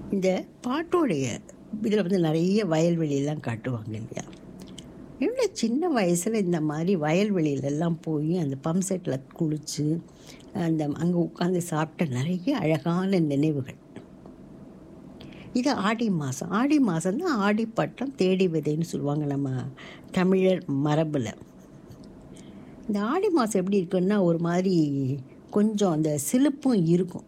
இந்த பாட்டோடைய இதில் வந்து நிறைய வயல்வெளியெல்லாம் காட்டுவாங்க இல்லையா இவ்வளோ சின்ன வயசில் இந்த மாதிரி வயல்வெளியிலெல்லாம் போய் அந்த பம்ப் செட்டில் குளித்து அந்த அங்கே உட்காந்து சாப்பிட்ட நிறைய அழகான நினைவுகள் இது ஆடி மாதம் ஆடி மாதம் தான் ஆடிப்பட்டம் தேடி விதைன்னு சொல்லுவாங்க நம்ம தமிழர் மரபில் இந்த ஆடி மாதம் எப்படி இருக்குன்னா ஒரு மாதிரி கொஞ்சம் அந்த சிலுப்பும் இருக்கும்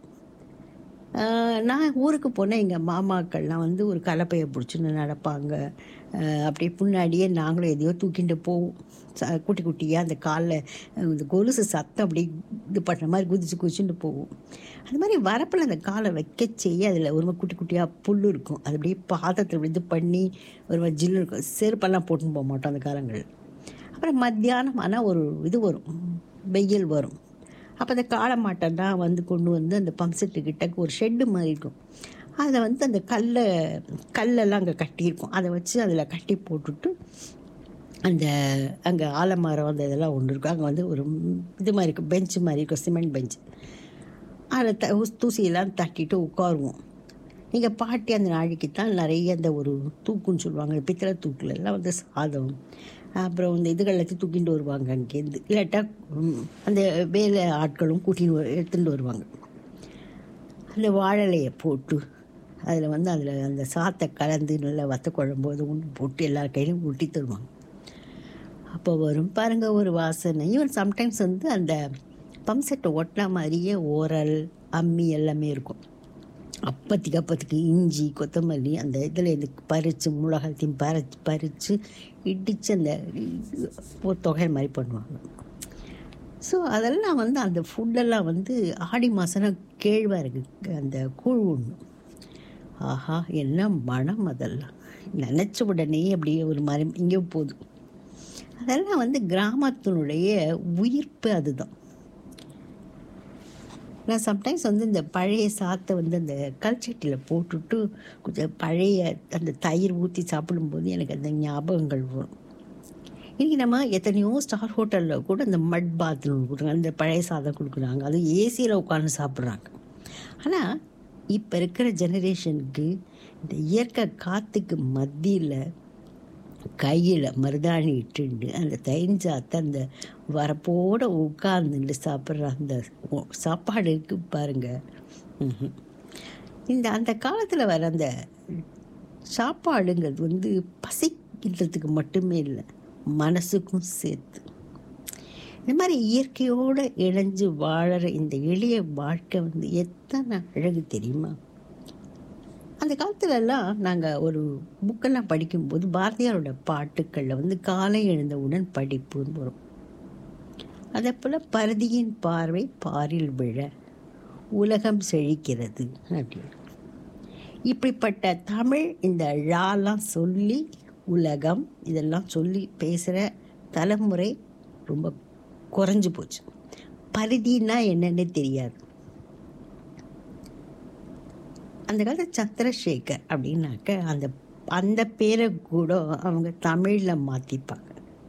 ஆஹ் நான் ஊருக்கு போனால் எங்கள் மாமாக்கள்லாம் வந்து ஒரு கலப்பையை பிடிச்சின்னு நடப்பாங்க ஆஹ் அப்படியே முன்னாடியே நாங்களும் எதையோ தூக்கிட்டு போவோம் ச குட்டி குட்டியாக அந்த காலில் இந்த கொலுசு சத்தம் அப்படி இது பண்ணுற மாதிரி குதிச்சு குதிச்சுட்டு போவோம் அது மாதிரி வரப்பில் அந்த காலை வைக்க செய்ய அதில் ஒரு மாதிரி குட்டி குட்டியாக புல் இருக்கும் அது அப்படியே பாதத்தில் இது பண்ணி ஒரு மாதிரி ஜில்லு இருக்கும் செருப்பெல்லாம் போட்டுன்னு போக மாட்டோம் அந்த காலங்களில் அப்புறம் மத்தியானம் ஆனால் ஒரு இது வரும் வெயில் வரும் அப்போ அந்த காளை மாட்டெல்லாம் வந்து கொண்டு வந்து அந்த பம்ப் செட்டு கிட்ட ஒரு ஷெட்டு மாதிரி இருக்கும் அதில் வந்து அந்த கல்லை கல்லெல்லாம் அங்கே கட்டியிருக்கும் அதை வச்சு அதில் கட்டி போட்டுட்டு அந்த அங்கே ஆலமரம் அந்த இதெல்லாம் ஒன்று இருக்கும் அங்கே வந்து ஒரு இது மாதிரி இருக்கும் பெஞ்சு மாதிரி இருக்கும் சிமெண்ட் பெஞ்சு அதில் த தூசியெல்லாம் தட்டிட்டு உட்காருவோம் எங்கள் பாட்டி அந்த நாளைக்கு தான் நிறைய அந்த ஒரு தூக்குன்னு சொல்லுவாங்க பித்தளை தூக்குல எல்லாம் வந்து சாதம் அப்புறம் இந்த இதுகள் எல்லாத்தையும் தூக்கிட்டு வருவாங்க அங்கேருந்து இல்லாட்டா ம், அந்த வேலை ஆட்களும் கூட்டின்னு வரு- எடுத்துகிட்டு வருவாங்க அந்த வாழலையை போட்டு அதில் வந்து அதில் அந்த சாத்தை கலந்து நல்லா வத்த குழம்பு அது ஒன்று போட்டு எல்லார் கையிலும் ஊட்டி தருவாங்க அப்போ வரும் பாருங்க ஒரு வாசனை ஈவன் சம்டைம்ஸ் வந்து அந்த பம்ப் செட்டை ஒட்டின மாதிரியே ஓரல் அம்மி எல்லாமே இருக்கும் அப்பத்துக்கு அப்பத்துக்கு இஞ்சி கொத்தமல்லி அந்த இதில் இது பறித்து மிளகாத்தையும் பறிச்சு பறித்து இடித்து அந்த ஒரு தொகை மாதிரி பண்ணுவாங்க ஸோ அதெல்லாம் வந்து அந்த ஃபுட்டெல்லாம் வந்து ஆடி மாதம்னா கேழ்வரகு அந்த கூழ் ஒன்று ஆஹா என்ன மனம் அதெல்லாம் நினச்ச உடனே அப்படியே ஒரு மாதிரி இங்கே போகுது அதெல்லாம் வந்து கிராமத்தினுடைய உயிர்ப்பு அதுதான் நான் சம்டைம்ஸ் வந்து இந்த பழைய சாத்தை வந்து அந்த கல்ச்சட்டியில் போட்டுட்டு கொஞ்சம் பழைய அந்த தயிர் ஊற்றி சாப்பிடும்போது எனக்கு அந்த ஞாபகங்கள் வரும் இன்றைக்கி நம்ம எத்தனையோ ஸ்டார் ஹோட்டலில் கூட இந்த மட் பாத்னு கொடுக்குறாங்க அந்த பழைய சாதம் கொடுக்குறாங்க அது ஏசியில் உட்காந்து சாப்பிட்றாங்க ஆனால் இப்போ இருக்கிற ஜெனரேஷனுக்கு இந்த இயற்கை காற்றுக்கு மத்தியில் கையில் மருதாணி இட்டுண்டு அந்த தயிர்சாத்தை அந்த வரப்போட உட்கார்ந்துட்டு சாப்பிட்ற அந்த ஒ- சாப்பாடு இருக்கு பாருங்க ம்ஹும். இந்த அந்த காலத்தில் வர அந்த சாப்பாடுங்கிறது வந்து பசிக்கிறதுக்கு மட்டுமே இல்லை மனசுக்கும் சேர்த்து இந்த மாதிரி இயற்கையோடு இணைஞ்சு வாழற இந்த எளிய வாழ்க்கை வந்து எத்தனை அழகு தெரியுமா அந்த காலத்துலலாம் நாங்கள் ஒரு புக்கெல்லாம் படிக்கும்போது பாரதியாரோட பாட்டுக்களில் வந்து காலை எழுந்தவுடன் படிப்புன்னு வரும் அதே போல் பரதியின் பார்வை பாரில் விழ உலகம் செழிக்கிறது அப்படின்னு இப்படிப்பட்ட தமிழ் இந்த ழாலாம் சொல்லி உலகம் இதெல்லாம் சொல்லி பேசுகிற தலைமுறை ரொம்ப குறைஞ்சு போச்சு பரிதின்னா என்னன்னே தெரியாது அந்த காலத்து சந்திரசேகர் அப்படின்னாக்க அந்த அந்த பேரை கூட அவங்க தமிழில் மாற்றிப்பாங்க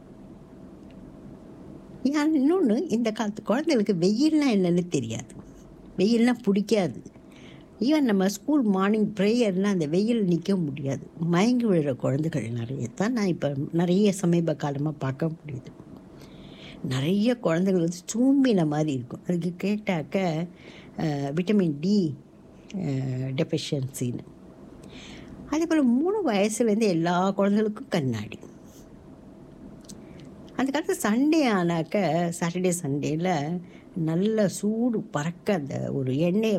ஏன் இன்னொன்று இந்த காலத்து குழந்தைகளுக்கு வெயில்னா என்னன்னு தெரியாது வெயில்னா பிடிக்காது ஈவன் நம்ம ஸ்கூல் மார்னிங் ப்ரேயர்னால் அந்த வெயில் நிற்க முடியாது மயங்கி விழுற குழந்தைகள் நிறைய தான் நான் இப்போ நிறைய சமீப காலமாக பார்க்க முடியுது நிறைய குழந்தைகள் வந்து சூம்பின மாதிரி இருக்கும் அதுக்கு கேட்டாக்க அஹ், விட்டமின் டி டெஃபிஷியன்சின்னு அதே போல் மூணு வயசுலேருந்து எல்லா குழந்தைகளுக்கும் கண்ணாடி அந்த காலத்து சண்டே ஆனாக்க சாட்டர்டே சண்டேல நல்ல சூடு பறக்க அந்த ஒரு எண்ணெயை